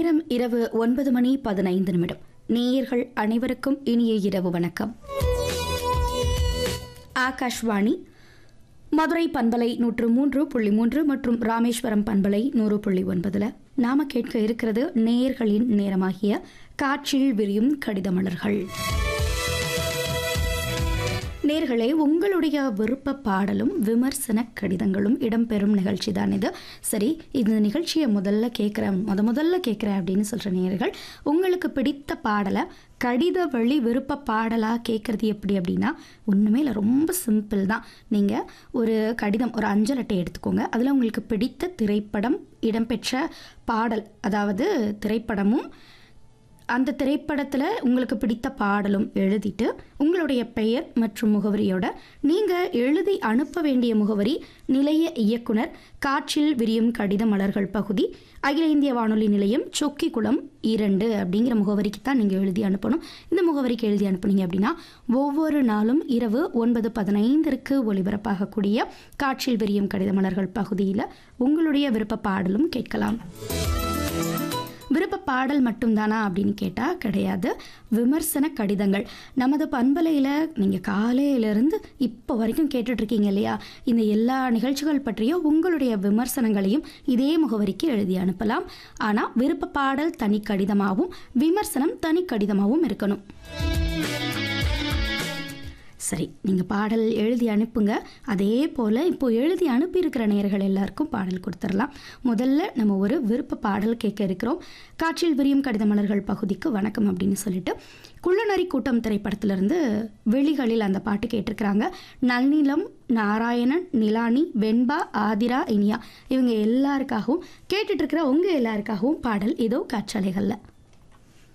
நேரம் இரவு ஒன்பது மணி பதினைந்து நிமிடம் நேயர்கள் அனைவருக்கும் இனிய இரவு வணக்கம் ஆகாஷ்வாணி மதுரை பண்பலை நூற்று மூன்று புள்ளி மூன்று மற்றும் ராமேஸ்வரம் பண்பலை நூறு புள்ளி ஒன்பதுல நாம கேட்க இருக்கிறது நேயர்களின் நேரமாகிய காற்றில் விரியும் கடித மலர்கள் நேர்களே உங்களுடைய விருப்ப பாடலும் விமர்சன கடிதங்களும் இடம்பெறும் நிகழ்ச்சி தான் இது சரி இந்த நிகழ்ச்சியை முதல்ல கேட்குறேன் முத முதல்ல கேட்குறேன் அப்படின்னு சொல்கிற நேர்கள் உங்களுக்கு பிடித்த பாடலை கடித வழி விருப்ப பாடலாக கேட்குறது எப்படி அப்படின்னா ஒன்றுமே இல்லை ரொம்ப சிம்பிள் தான் நீங்கள் ஒரு கடிதம் ஒரு அஞ்சல் அட்டை எடுத்துக்கோங்க அதில் உங்களுக்கு பிடித்த திரைப்படம் இடம்பெற்ற பாடல் அதாவது திரைப்படமும் அந்த திரைப்படத்தில் உங்களுக்கு பிடித்த பாடலும் எழுதிட்டு உங்களுடைய பெயர் மற்றும் முகவரியோட நீங்கள் எழுதி அனுப்ப வேண்டிய முகவரி நிலைய இயக்குனர் காற்றில் விரியும் கடித மலர்கள் பகுதி அகில இந்திய வானொலி நிலையம் சொக்கிக்குளம் இரண்டு அப்படிங்கிற முகவரிக்கு தான் நீங்கள் எழுதி அனுப்பணும் இந்த முகவரிக்கு எழுதி அனுப்புனீங்க அப்படின்னா ஒவ்வொரு நாளும் இரவு ஒன்பது பதினைந்திற்கு ஒலிபரப்பாகக்கூடிய காற்றில் விரியும் கடித மலர்கள் பகுதியில் உங்களுடைய விருப்ப பாடலும் கேட்கலாம் விருப்ப பாடல் மட்டும்தானா அப்படின்னு கேட்டால் கிடையாது விமர்சன கடிதங்கள் நமது பண்பலையில் நீங்கள் காலையிலேருந்து இப்போ வரைக்கும் கேட்டுட்ருக்கீங்க இல்லையா இந்த எல்லா நிகழ்ச்சிகள் பற்றிய உங்களுடைய விமர்சனங்களையும் இதே முகவரிக்கு எழுதி அனுப்பலாம் ஆனால் விருப்ப பாடல் தனி கடிதமாகவும் விமர்சனம் தனி கடிதமாகவும் இருக்கணும் சரி நீங்கள் பாடல் எழுதி அனுப்புங்க அதே போல் இப்போ எழுதி அனுப்பியிருக்கிற நேயர்கள் எல்லாருக்கும் பாடல் கொடுத்துடலாம் முதல்ல நம்ம ஒரு விருப்ப பாடல் கேட்க இருக்கிறோம் காற்றில் விரியும் கடித மலர்கள் பகுதிக்கு வணக்கம் அப்படின்னு சொல்லிட்டு குள்ளநரி கூட்டம் திரைப்படத்திலிருந்து வெளிகளில் அந்த பாட்டு கேட்டிருக்கிறாங்க நல்நீலம் நாராயணன் நிலானி வெண்பா ஆதிரா இனியா இவங்க எல்லாருக்காகவும் கேட்டுட்டு இருக்கிற உங்கள் எல்லாருக்காகவும் பாடல் இதோ காற்றலைகளில்